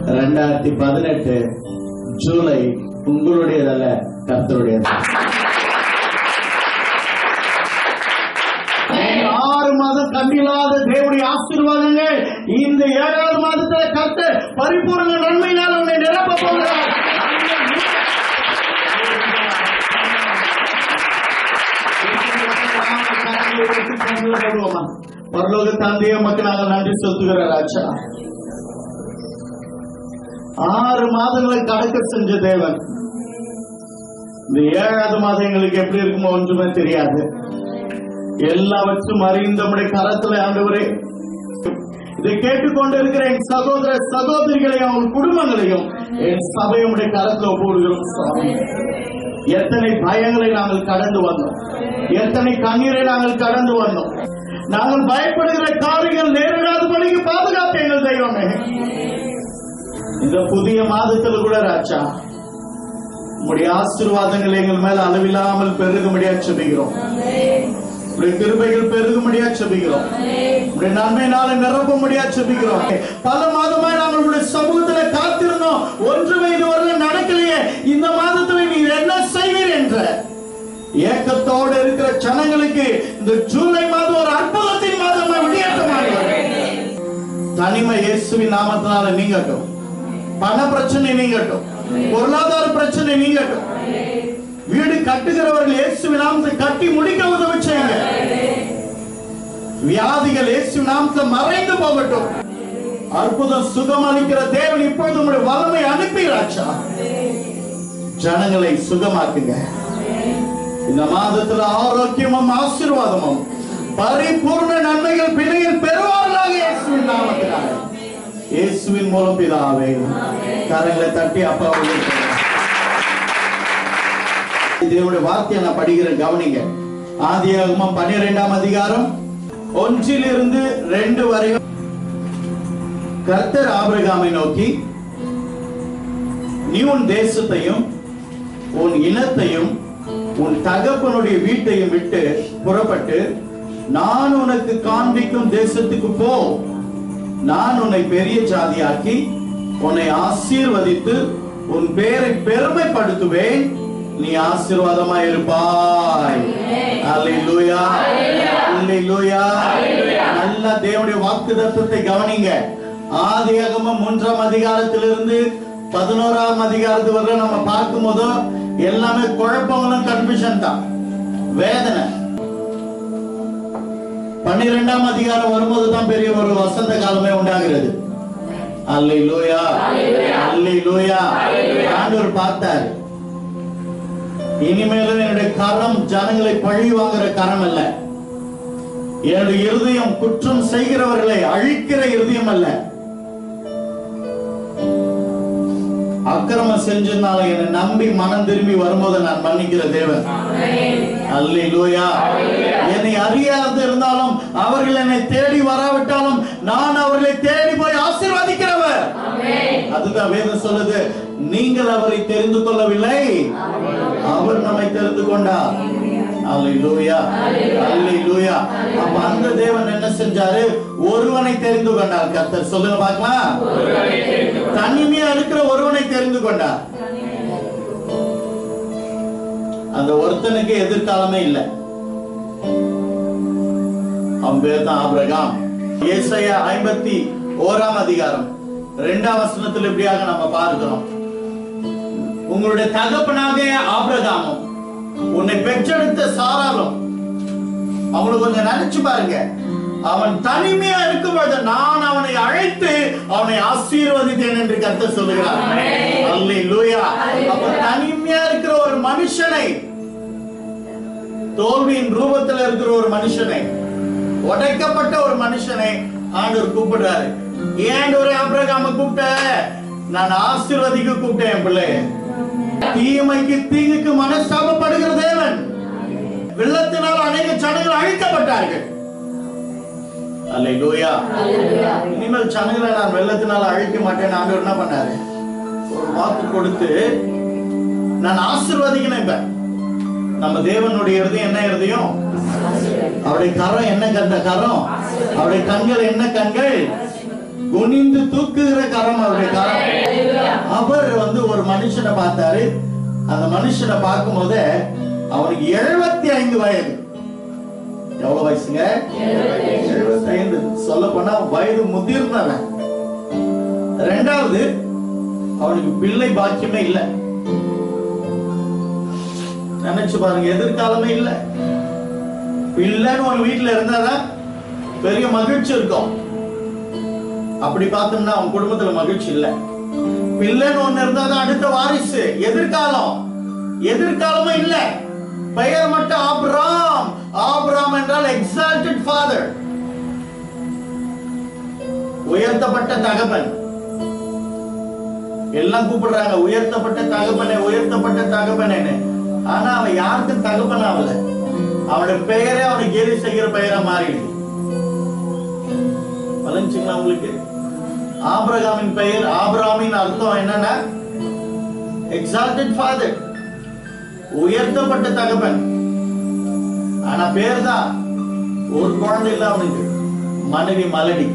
ரெண்டாயிரத்தி பதினெட்டு ஜூலை உங்களுடையதல்ல கர்த்தருடையது ஆறு மாதம் கண்டில்லாத தேவனுடைய ஆசீர்வாதங்கள் இந்த ஏழாவது மாதத்துல கர்த்தர் பரிபூர்ண நன்மையினால் உன்னை நிரப்ப போகிறார் பரலோக தந்தைய மக்கள் நாங்கள் நன்றி செலுத்துகிற ராஜா ஆறு மாதங்களை கடக்க செஞ்ச தேவன் இந்த ஏழாவது மாதம் எங்களுக்கு எப்படி இருக்குமோ ஒன்றுமே தெரியாது எல்லாவற்றும் அறிந்தமுடைய கரத்துல ஆண்டவரே இதை கேட்டுக்கொண்டு இருக்கிற என் சகோதர சகோதரிகளையும் அவங்க குடும்பங்களையும் என் சபையுடைய கரத்துல ஒப்புவிடுகிறோம் சுவாமி எத்தனை பயங்களை நாங்கள் கடந்து வந்தோம் எத்தனை கண்ணீரை நாங்கள் கடந்து வந்தோம் நாங்கள் பயப்படுகிற காரியங்கள் நேரிடாதபடிக்கு பாதுகாப்பு எங்கள் தெய்வமே இந்த புதிய மாதத்தில் கூட ராஜா உங்களுடைய ஆசீர்வாதங்கள் எங்கள் மேல அளவில்லாமல் பெருகும்படியா செபிக்கிறோம் உடைய கிருபைகள் பெருகும்படியா செபிக்கிறோம் உடைய நன்மையினால நிரப்பும்படியா செபிக்கிறோம் பல மாதமாய் நாங்கள் உடைய சமூகத்துல காத்திருந்தோம் ஒன்றுமே இதுவரை நடக்கலையே இந்த மாதத்துல நீர் என்ன செய்வீர் என்ற ஏக்கத்தோடு இருக்கிற ஜனங்களுக்கு இந்த ஜூலை மாதம் ஒரு அற்புதத்தின் மாதமா விடியாட்டமாக தனிமை இயேசுவின் நாமத்தினால நீங்கட்டும் பண பிரச்சனை நீங்கட்டும் பொருளாதார பிரச்சனை நீங்கட்டும் வீடு கட்டுகிறவர்கள் இயேசுவின் நாமத்தை கட்டி முடிக்க உதவி செய்யுங்க வியாதிகள் இயேசு நாமத்தில் மறைந்து போகட்டும் அற்புதம் சுகம் அளிக்கிற தேவன் இப்போது உங்களுடைய வல்லமை அனுப்பி ராஜா ஜனங்களை சுகமாக்குங்க இந்த மாதத்துல ஆரோக்கியமும் ஆசீர்வாதமும் பரிபூர்ண நன்மைகள் பிள்ளைகள் பெறுவார்களாக இயேசுவின் நாமத்தினால இயேசுவின் மூலம் பிதாவே கரங்களை தட்டி அப்பா தேவனுடைய வார்த்தையை நான் படிக்கிறேன் கவனிங்க ஆதியாகமம் பன்னிரெண்டாம் அதிகாரம் ஒன்றிலிருந்து ரெண்டு வரையும் கர்த்தர் ஆபிரகாமை நோக்கி நீ உன் தேசத்தையும் உன் இனத்தையும் உன் தகப்பனுடைய வீட்டையும் விட்டு புறப்பட்டு நான் உனக்கு காண்பிக்கும் தேசத்துக்கு போ நான் உன்னை பெரிய ஜாதியாக்கி உன்னை ஆசீர்வதித்து உன் பேரை பெருமைப்படுத்துவேன் நீ ஆசீர்வாதமா இருப்பாய் அல்லேலூயா அல்லேலூயா நல்ல தேவனுடைய வாக்கு தத்துவத்தை கவனிங்க ஆதியாகமம் மூன்றாம் அதிகாரத்திலிருந்து பதினோராம் அதிகாரத்து வரை நம்ம பார்க்கும் போது எல்லாமே குழப்பங்களும் கன்ஃபியூஷன் தான் வேதனை பன்னிரெண்டாம் அதிகாரம் வரும்போது தான் பெரிய ஒரு வசந்த காலமே உண்டாகிறது அல்லை லோயா அல்லை லோயா ஆண்டவர் பார்த்தார் இனிமேலும் என்னுடைய கரம் ஜனங்களை பழி வாங்குற கரம் அல்ல என்னுடைய இருதயம் குற்றம் செய்கிறவர்களை அழிக்கிற இருதயம் அல்ல அக்கிரமம் செஞ்சதுனால என்னை நம்பி மனம் திரும்பி வரும்போது நான் மன்னிக்கிற தேவன் அல்லேலூயா என்னை அறியாது இருந்தாலும் அவர்கள் என்னை தேடி வராவிட்டாலும் நான் அவர்களை தேடி போய் ஆசீர்வதிக்கிறவர் அதுதான் வேதம் சொல்லுது நீங்கள் அவரை தெரிந்து கொள்ளவில்லை அவர் நம்மை தெரிந்து கொண்டார் அல்லேலூயா அல்லேலூயா அப்ப அந்த தேவன் என்ன செஞ்சாரு ஒருவனை தெரிந்து கொண்டார் கர்த்தர் சொல்லுங்க பார்க்கலாம் தனிமையா இருக்கிற ஒருவனை தெரிந்து கொண்டார் அந்த ஒருத்தனுக்கு எதிர்காலமே இல்லை அவன் பேர் தான் ஆபிரகாம் ஏசாயா ஐம்பத்தி ஓராம் அதிகாரம் இரண்டாம் வசனத்தில் இப்படியாக நம்ம பார்க்கிறோம் உங்களுடைய தகப்பனாக ஆபிரகாமும் உன்னை பெற்றெடுத்த சாராலும் அவனுக்கு கொஞ்சம் நினைச்சு பாருங்க அவன் தனிமையா இருக்கும் பொழுது நான் அவனை அழைத்து அவனை ஆசீர்வதித்தேன் என்று கத்த சொல்லுகிறார் அல்லேலூயா அப்ப தனிமையா இருக்கிற ஒரு மனுஷனை தோல்வியின் ரூபத்தில் இருக்கிற ஒரு மனுஷனை உடைக்கப்பட்ட ஒரு மனுஷனை ஆண்டவர் கூப்பிடுறாரு ஏன் ஒரு ஆபிரகாம கூப்பிட்ட நான் ஆசீர்வதிக்க கூப்பிட்டேன் என் பிள்ளைய தீமைக்கு தீங்குக்கு மனஸ்தாபப்படுகிற தேவன் வெள்ளத்தினால் அநேக ஜனங்கள் அழிக்கப்பட்டார்கள் அல்லேலூயா இனிமேல் ஜனங்களை நான் வெள்ளத்தினால் அழிக்க மாட்டேன் ஆண்டவர் என்ன பண்ணாரு ஒரு வாக்கு கொடுத்து நான் ஆசீர்வதிக்கணும் இப்ப நம்ம தேவனுடைய இருதயம் என்ன இருதயம் அவருடைய கரம் என்ன கண்ட கரம் அவருடைய கண்கள் என்ன கண்கள் குனிந்து தூக்குகிற கரம் அவருடைய கரம் மனுஷனை பார்த்தாரு அந்த மனுஷனை பார்க்கும் போது அவனுக்கு எழுபத்தி ஐந்து வயது எவ்வளவு வயசுங்க எழுபத்தி ஐந்து சொல்ல போனா வயது முதிர்ந்தவன் ரெண்டாவது அவனுக்கு பிள்ளை பாக்கியமே இல்லை நினைச்சு பாருங்க எதிர்காலமே இல்லை பிள்ளைன்னு ஒரு வீட்டுல இருந்தாதான் பெரிய மகிழ்ச்சி இருக்கும் அப்படி பார்த்தோம்னா அவன் குடும்பத்துல மகிழ்ச்சி இல்ல பிள்ளைன்னு ஒண்ணு இருந்தாதான் அடுத்த வாரிசு எதிர்காலம் எதிர்காலமே இல்ல பெயர் மட்டும் ஆபிராம் ஆபிராம் என்றால் எக்ஸால்டட் ஃபாதர் உயர்த்தப்பட்ட தகப்பன் எல்லாம் கூப்பிடுறாங்க உயர்த்தப்பட்ட தகப்பனே உயர்த்தப்பட்ட தகப்பனேன்னு ஆனா அவன் யாருக்கும் தகப்பன் ஆகல அவனுடைய பெயரே அவனுக்கு கேலி செய்கிற பெயரா மாறிடுது வளைஞ்சுங்களா உங்களுக்கு ஆபிரகாமின் பெயர் ஆபிராமின் அர்த்தம் என்னன்னா எக்ஸால்டட் ஃபாதர் உயர்த்தப்பட்ட தகப்பன் ஆனா பேர் தான் ஒரு குழந்தை இல்ல அவனுக்கு மனைவி மலடி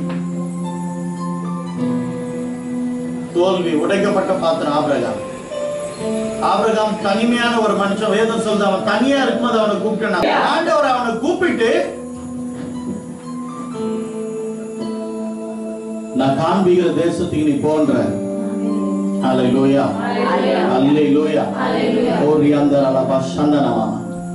தோல்வி உடைக்கப்பட்ட பாத்திரம் ஆபிரகாம் ஆபிரகாம் தனிமையான ஒரு மனுஷன் வேதம் சொல்றது அவன் தனியா இருக்கும்போது அவனை கூப்பிட்டான் ஆண்டவர் அவனை கூப்பிட்டு நான் காண்பிக்கிற தேசத்துக்கு நீ போன்ற அல்லேலூயா அல்லேலூயா ஓரி அந்த அலபா சந்தனமா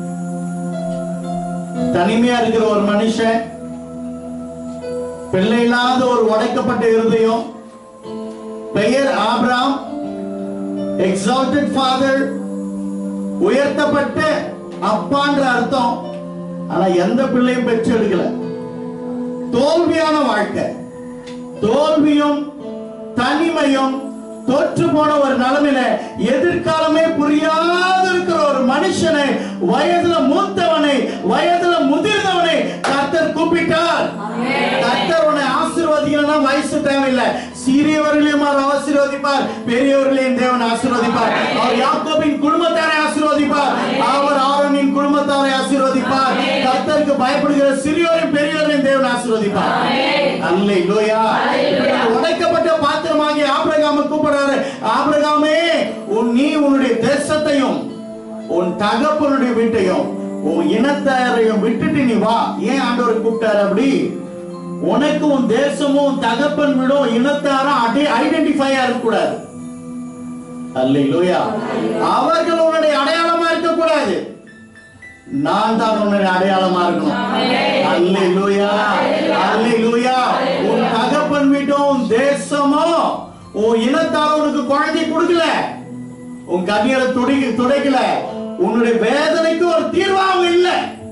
தனிமையா இருக்கிற ஒரு மனுஷன் பிள்ளை இல்லாத ஒரு உடைக்கப்பட்ட இருதயம் பெயர் ஆபிராம் எக்ஸால்டட் ஃபாதர் உயர்த்தப்பட்ட அப்பான்ற அர்த்தம் ஆனா எந்த பிள்ளையும் பெற்று எடுக்கல தோல்வியான வாழ்க்கை தோல்வியும் தனிமையும் தோற்று போன ஒரு நிலைமையில எதிர்காலமே புரியாத இருக்கிற ஒரு மனுஷனை வயதுல மூத்தவனை வயதுல முதிர்ந்தவனை கர்த்தர் கூப்பிட்டார் கர்த்தர் உன்னை ஆசீர்வதிக்கணும்னா வயசு தேவையில்லை சிறியவர்களையும் அவர் ஆசீர்வதிப்பார் பெரியவர்களையும் தேவன் ஆசீர்வதிப்பார் அவர் யாக்கோபின் குடும்பத்தாரை ஆசீர்வதிப்பார் அவர் ஆரோனின் குடும்பத்தாரை ஆசீர்வதிப்பார் கர்த்தருக்கு பயப்படுகிற சிறியோரையும் பெரியோரையும் தேவன் ஆசீர்வதிப்பார் அல்லேலூயா உடைக்கப்பட்ட பாத்திரமாகி ஆபிரகாமை கூப்பிடுறாரு ஆபிரகாமே உன் நீ உன்னுடைய தேசத்தையும் உன் தகப்பனுடைய வீட்டையும் உன் இனத்தாரையும் விட்டுட்டு நீ வா ஏன் ஆண்டவர் கூப்பிட்டாரு அப்படி உனக்கு உன் தேசமும் உன் தகப்பன் வீடும் இனத்தாரும் அடி ஐடென்டிஃபையா இருக்கக்கூடாது அல்லேலூயா அவர்கள் உன்னுடைய அடையாளமா இருக்கக்கூடாது நான் தான் உன்னுடைய அடையாளமா இருக்கணும் அல்லேலூயா அல்லேலூயா உன் தகப்பன் வீட்டும் உன் தேசமும் உன் இனத்தார் உனக்கு குழந்தை கொடுக்கல உன் கண்ணீரை துடி துடைக்கல உன்னுடைய வேதனைக்கு ஒரு தீர்வு அவங்க இல்ல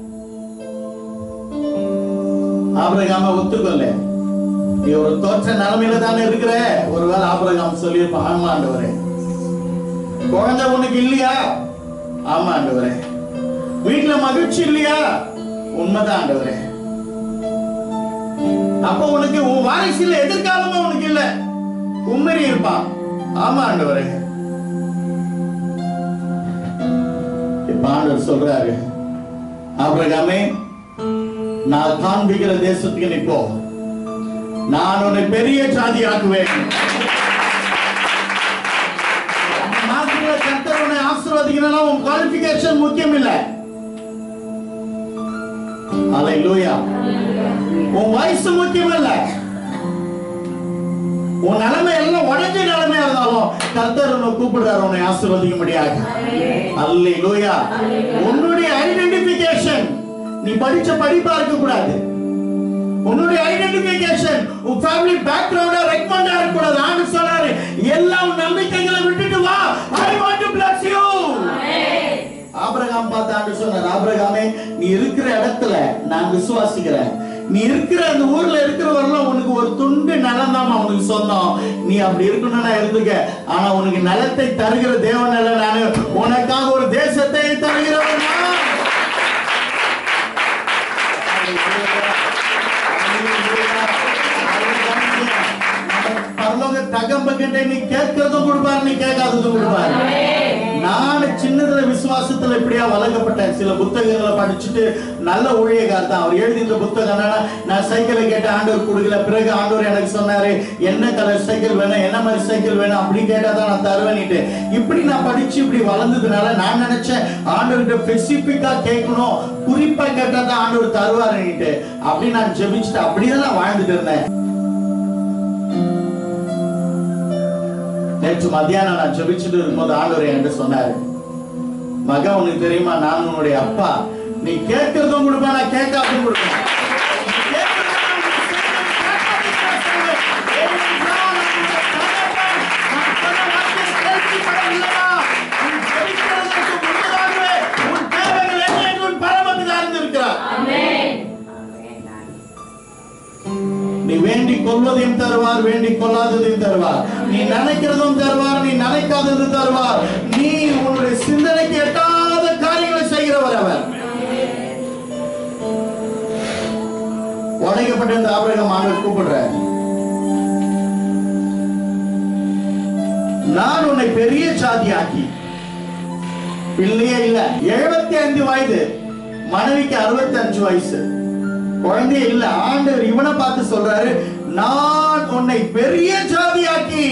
ஆபிரகாம ஒத்துக்கொள்ள நீ ஒரு தோற்ற நிலைமையில தானே இருக்கிற ஒருவேளை ஆபிரகாம் சொல்லியிருப்பான் ஆமா ஆண்டவரே குழந்தை உனக்கு இல்லையா ஆமா ஆண்டவரே வீட்டுல மகிழ்ச்சி இல்லையா உண்மைதான் ஆண்டவரே அப்ப உனக்கு உன் வாரிசுல எதிர்காலமா உனக்கு இல்ல கும்மரி இருப்பான் ஆமா ஆண்டவரே இப்ப ஆண்டவர் சொல்றாரு ஆபிரகாமே நான் காண்பிக்கிற தேசத்துக்கு நீ போ நான் உன்னை பெரிய ஜாதி ஆக்குவேன் நாட்டுல கர்த்தர் உன்னை ஆசீர்வதிக்கணும்னா உன் குவாலிபிகேஷன் முக்கியம் இல்ல அல்லேலூயா உன் வயசு முக்கியம் இல்ல உன் நிலைமை எல்லாம் உடஞ்ச நிலைமையா இருந்தாலும் கர்த்தர் உன்னை கூப்பிடுறாரு உன்னை ஆசீர்வதிக்க முடியாது அல்லேலூயா உன்னுடைய ஐடென்டிபிகேஷன் நீ படிச்ச படிப்பா இருக்க கூடாது உன்னுடைய ஐடென்டிபிகேஷன் உன் ஃபேமிலி பேக்ரவுண்டா ரெக்கமெண்டா இருக்க கூடாது ஆண்டு சொன்னாரு எல்லா உன் நம்பிக்கைகளை விட்டுட்டு வா I want to bless you Abraham பார்த்து ஆண்டு சொன்னார் ஆபிரகாமே நீ இருக்கிற இடத்துல நான் விசுவாசிக்கிறேன் நீ இருக்கிற அந்த ஊர்ல இருக்கிறவரெல்லாம் உனக்கு ஒரு துண்டு நிலம் தான் உனக்கு சொந்தம் நீ அப்படி இருக்கணும்னா இருந்துக்க ஆனா உனக்கு நிலத்தை தருகிற தேவன் அல்ல நானு உனக்காக ஒரு தேசத்தை தருகிறவன் நான். பரலோக தகம்பக்கிட்ட நீ கேட்கறதும் கொடுப்பாரு நீ கேட்காததும் கொடுப்பாரு நான் சின்னதுல விசுவாசத்துல இப்படியா வளர்க்கப்பட்டேன் சில புத்தகங்களை படிச்சுட்டு நல்ல ஊழியக்கார் தான் அவர் எழுதி இந்த புத்தகம் என்னன்னா நான் சைக்கிளை கேட்ட ஆண்டவர் கொடுக்கல பிறகு ஆண்டவர் எனக்கு சொன்னாரு என்ன கலர் சைக்கிள் வேணும் என்ன மாதிரி சைக்கிள் வேணும் அப்படி கேட்டா தான் நான் தருவேன்னுட்டு இப்படி நான் படிச்சு இப்படி வளர்ந்ததுனால நான் நினைச்சேன் ஆண்டவர்கிட்ட ஸ்பெசிபிக்கா கேட்கணும் குறிப்பா கேட்டா தான் ஆண்டவர் தருவாருன்னுட்டு அப்படி நான் ஜெபிச்சுட்டு அப்படியே நான் வாழ்ந்துட்டு இருந்தேன் நேற்று மத்தியானம் நான் ஜெபிச்சுட்டு இருக்கும்போது ஆண்டவர் என்கிட்ட சொன்னாரு மகா உனக்கு தெரியுமா நான் உன்னுடைய அப்பா நீ கேட்கறதும் கொடுப்பா நான் கேட்காதும் கொடுப்பேன் நீ கேட்கறதும் நீ வேண்டிக் கொள்வதையும் தருவார் வேண்டிக் கொள்ளாததையும் தருவார் நீ நினைக்கிறதும் தருவார் நீ நினைக்காததும் தருவார் நீ உன்னுடைய சிந்தனைக்கு எட்டாத காரியங்களை செய்கிறவர் அவர் உடைக்கப்பட்ட இந்த ஆபிரகம் ஆண்டவர் கூப்பிடுற நான் உன்னை பெரிய சாதியாக்கி பிள்ளையே இல்ல எழுபத்தி ஐந்து வயது மனைவிக்கு அறுபத்தி அஞ்சு வயசு குழந்தையே இல்ல ஆண்டவர் இவனை பார்த்து சொல்றாரு நான் உன்னை பெரிய ஜாதியாக்கி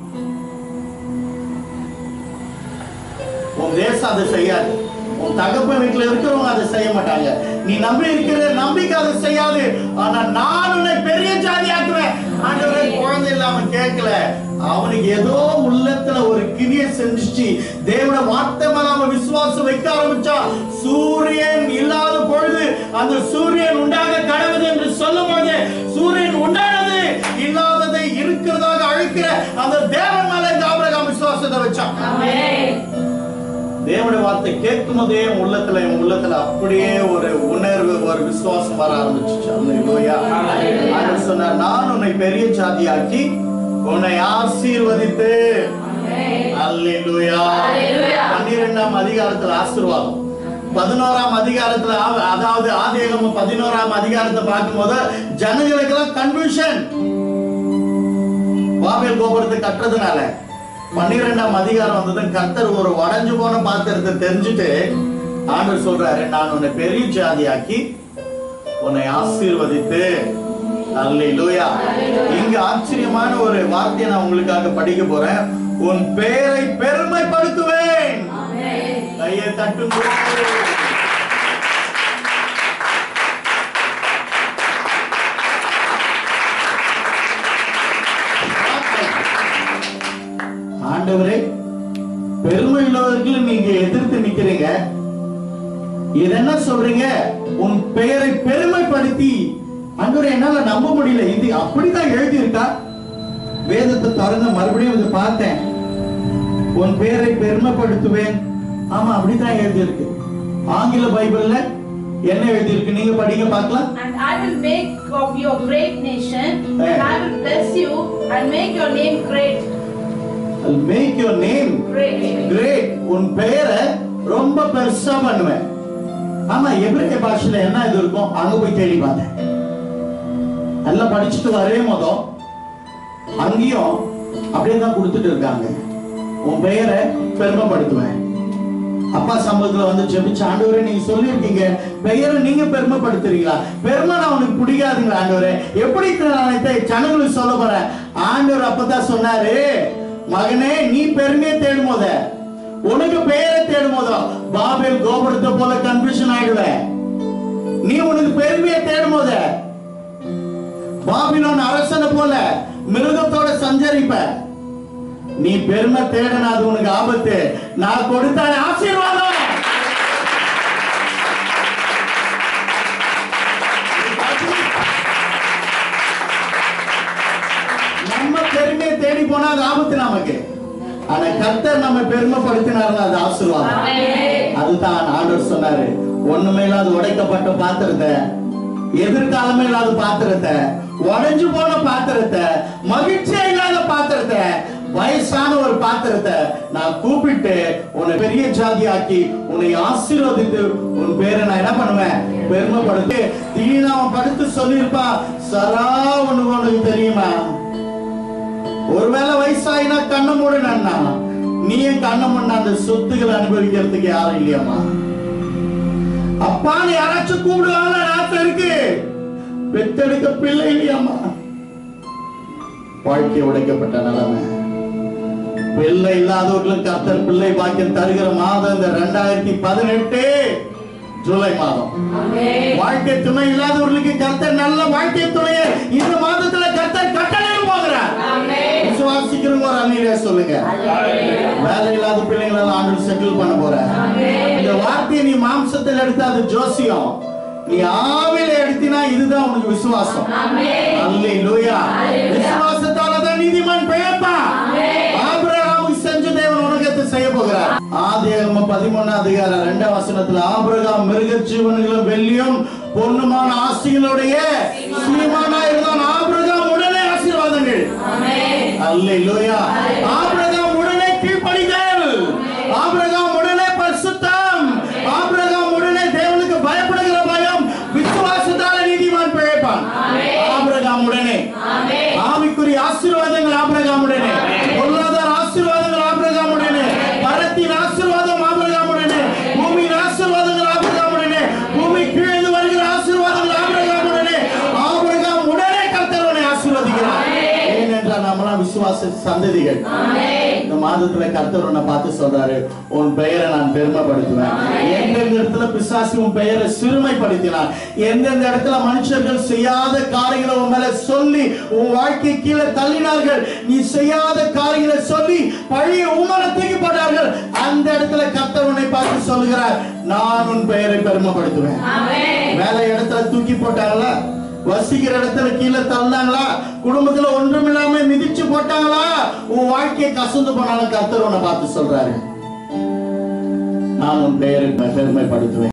உன் தேசம் அதை செய்யாது உன் தகப்பன் வீட்டுல இருக்கிறவங்க அதை செய்ய மாட்டாங்க நீ நம்பி இருக்கிற நம்பிக்கை அதை செய்யாது ஆனா நான் உன்னை பெரிய ஜாதி ஆக்குவேன் ஆண்டவரே குழந்தை இல்லாம கேட்கல அவனுக்கு ஏதோ உள்ளத்துல ஒரு கிரிய செஞ்சுச்சு தேவன வார்த்தை மேல அவன் விசுவாசம் வைக்க ஆரம்பிச்சா சூரியன் இல்லாத பொழுது அந்த சூரியன் உண்டாக கடவுது என்று சொல்லும் போது சூரியன் உண்டானது இல்லாததை இருக்கிறதாக அழைக்கிற அந்த தேவன் மேல இந்த ஆபிரகாம் விசுவாசத்தை வச்சான் தேவனுடைய வார்த்தை கேட்கும் போதே என் உள்ளத்துல என் உள்ளத்துல அப்படியே ஒரு உணர்வு ஒரு விசுவாசம் வர ஆரம்பிச்சுச்சு அல்லேலூயா ஆண்டவர் சொன்னார் நான் உன்னை பெரிய ஜாதியாக்கி உன்னை ஆசீர்வதித்து அல்லேலூயா பன்னிரெண்டாம் அதிகாரத்துல ஆசீர்வாதம் பதினோராம் அதிகாரத்துல ஆ- அதாவது ஆதியாகமம் பதினோராம் அதிகாரத்தை பார்க்கும்போது ஜனங்களுக்கெல்லாம் கன்ஃபியூஷன் பாபேல் கோபுரத்தை கட்டுறதுனால பன்னிரெண்டாம் அதிகாரம் வந்ததும் கர்த்தர் ஒரு உடைஞ்சு போன பாத்திரத்தை தெரிஞ்சுட்டு ஆண்டவர் சொல்றாரு நான் உன்னை பெரிய ஜாதியாக்கி உன்னை ஆசீர்வதித்து அல்லேலூயா இங்க ஆச்சரியமான ஒரு வார்த்தையை நான் உங்களுக்காக படிக்க போறேன் உன் பெயரை பெருமைப்படுத்துவேன் கையை தட்டும் ஆண்டவரே பெருமை உள்ளவர்கள் நீங்க எதிர்த்து நிக்கிறீங்க இது என்ன சொல்றீங்க உன் பெயரை பெருமைப்படுத்தி ஆண்டவரே என்னால நம்ப முடியல இது அப்படிதான் எழுதி இருக்கா வேதத்தை திறந்து மறுபடியும் இதை பார்த்தேன் உன் பெயரை பெருமைப்படுத்துவேன் ஆமா அப்படிதான் எழுதி இருக்கு ஆங்கில பைபிள்ல என்ன எழுதி இருக்கு நீங்க படிங்க பார்க்கலாம் And I will make of you a great nation, and I will bless you and make your name great. Make your name Great. Great உன் பெயரை ரொம்ப பெருசா பண்ணுவேன் ஆமா எபிரேய பாஷையில என்ன இது இருக்கும் அங்க போய் தேடி பார்த்தேன் நல்லா படிச்சுட்டு வரவே மொதல் அங்கேயும் அப்படியே தான் கொடுத்துட்டு இருக்காங்க உன் பெயரை பெருமைப்படுத்துவேன் அப்பா சம்பவத்துல வந்து ஜெபிச்ச ஆண்டவரே நீங்க சொல்லியிருக்கீங்க பெயரை நீங்க பெருமைப்படுத்துறீங்களா பெருமை நான் உனக்கு பிடிக்காதுங்களா ஆண்டவரே எப்படி நான் இதை ஜனங்களுக்கு சொல்ல போறேன் ஆண்டவர் அப்பதான் சொன்னாரு மகனே நீ பெருமையை தேடும் போத உனக்கு பெயரை தேடும் போதோ பாபேல் கோபுரத்தை போல கன்ஃபியூஷன் ஆயிடுவ நீ உனக்கு பெருமையை தேடும் போத பாபிலோன் அரசனை போல மிருகத்தோட சஞ்சரிப்ப நீ பெருமை தேடன அது உனக்கு ஆபத்து நான் கொடுத்த ஆசீர்வாதம் நம்ம பெருமையை தேடி போனா அது ஆபத்து நமக்கு ஆனா கர்த்தர் நம்ம பெருமைப்படுத்தினாருன்னா அது ஆசீர்வாதம் அதுதான் ஆண்டவர் சொன்னாரு ஒண்ணுமே இல்லாத உடைக்கப்பட்ட பாத்திரத்தை எதிர்காலமே இல்லாத பாத்திரத்தை உடைஞ்சு போன பாத்திரத்தை மகிழ்ச்சியா இல்லாத பாத்திரத்தை வயசான ஒரு பாத்திரத்தை நான் கூப்பிட்டு உன்னை பெரிய ஜாதியாக்கி உன்னை ஆசீர்வதித்து உன் பேரை நான் என்ன பண்ணுவேன் பெருமைப்படுத்தி திடீர்னு அவன் படுத்து சொல்லியிருப்பான் சரா உனக்கு உனக்கு தெரியுமா ஒருவேளை வயசாயினா கண்ணு மூடுனா நீ என் கண்ணம் பண்ண அந்த சொத்துக்களை அனுபவிக்கிறதுக்கு யாரும் இல்லையாம்மா அப்பான்னு யாராச்சும் கூப்பிடுவாங்க நாட்டில் இருக்கு பெத்தெடுக்க பிள்ளை இல்லையாம்மா வாழ்க்கை உடைக்கப்பட்ட நிலைமை பிள்ளை இல்லாதவர்களுக்கு கர்த்தர் பிள்ளை பாக்கியம் தருகிற மாதம் இந்த ரெண்டாயிரத்தி பதினெட்டு ஜூலை மாதம் வாழ்க்கை துணை இல்லாதவர்களுக்கு கர்த்தர் நல்ல வாழ்க்கை துணையை இந்த மாதத்துல கர்த்தர் கட்டளை போகிறார் விசுவாசிக்கிறவங்க ஒரு அந்நியரே சொல்லுங்க வேலை இல்லாத பிள்ளைங்களை எல்லாம் ஆண்டு செட்டில் பண்ண போற இந்த வார்த்தையை நீ மாம்சத்தில் எடுத்தா அது ஜோசியம் நீ ஆவில எடுத்தினா இதுதான் உனக்கு விசுவாசம் அல்லேலூயா விசுவாசத்தால தான் நீதிமான் பிழைப்பான் ஆபிரகாமுக்கு செஞ்ச தேவன் உனக்கு எதை செய்ய போகிறார் ஆதியாகம பதிமூணாம் அதிகாரம் இரண்டாம் வசனத்துல ஆபிரகாம் மிருக ஜீவன்களும் வெள்ளியும் பொண்ணுமான ஆஸ்திகளுடைய சீமானா இருந்தான் ஆபிரகாம் உடனே ஆசீர்வாதங்கள் அல்லேலூயா ஆபிரகாம் உடனே கீழ்ப்படிதல் ஆபிரகாம் உடனே பரிசுத்தம் ஆபிரகாம் உடனே தேவனுக்கு பயப்படுகிற பயம் விசுவாசத்தால நீதிமான் பிழைப்பான் ஆபிரகாம் உடனே ஆவிக்குரிய ஆசீர்வாதங்கள் ஆபிரகாம் உடனே பொருளாதார ஆசீர்வாதங்கள் ஆபிரகாம் உடனே பரத்தின் ஆசீர்வாதம் ஆபிரகாம் உடனே பூமியின் ஆசீர்வாதங்கள் ஆபிரகாம் உடனே பூமி கீழே வருகிற ஆசீர்வாதங்கள் ஆபிரகாம் உடனே ஆபிரகாம் உடனே கர்த்தரவனை ஆசீர்வதிக்கிறார் ஏனென்றால் நம்மளாம் விசுவாச சந்ததிகள் இந்த மாதத்துல கர்த்தர் உன்னை பார்த்து சொல்றாரு உன் பெயரை நான் பெருமைப்படுத்துவேன் எந்தெந்த இடத்துல பிசாசு உன் பெயரை சிறுமைப்படுத்தினான் எந்தெந்த இடத்துல மனுஷர்கள் செய்யாத காரியங்களை உன் மேல சொல்லி உன் வாழ்க்கை கீழே தள்ளினார்கள் நீ செய்யாத காரியங்களை சொல்லி பழைய உமனை தூக்கி போட்டார்கள் அந்த இடத்துல கர்த்தர் உன்னை பார்த்து சொல்லுகிறார் நான் உன் பெயரை பெருமைப்படுத்துவேன் வேலை இடத்துல தூக்கி போட்டாங்களா வசிக்கிற இடத்துல கீழே தள்ளாங்களா குடும்பத்துல ஒன்றுமில்லாம மிதிச்சு போட்டாங்களா உன் வாழ்க்கையை கசந்து போனாலும் கர்த்தர் உன்னை பார்த்து சொல்றாரு நான் உன் பெயரை பெருமைப்படுத்துவேன்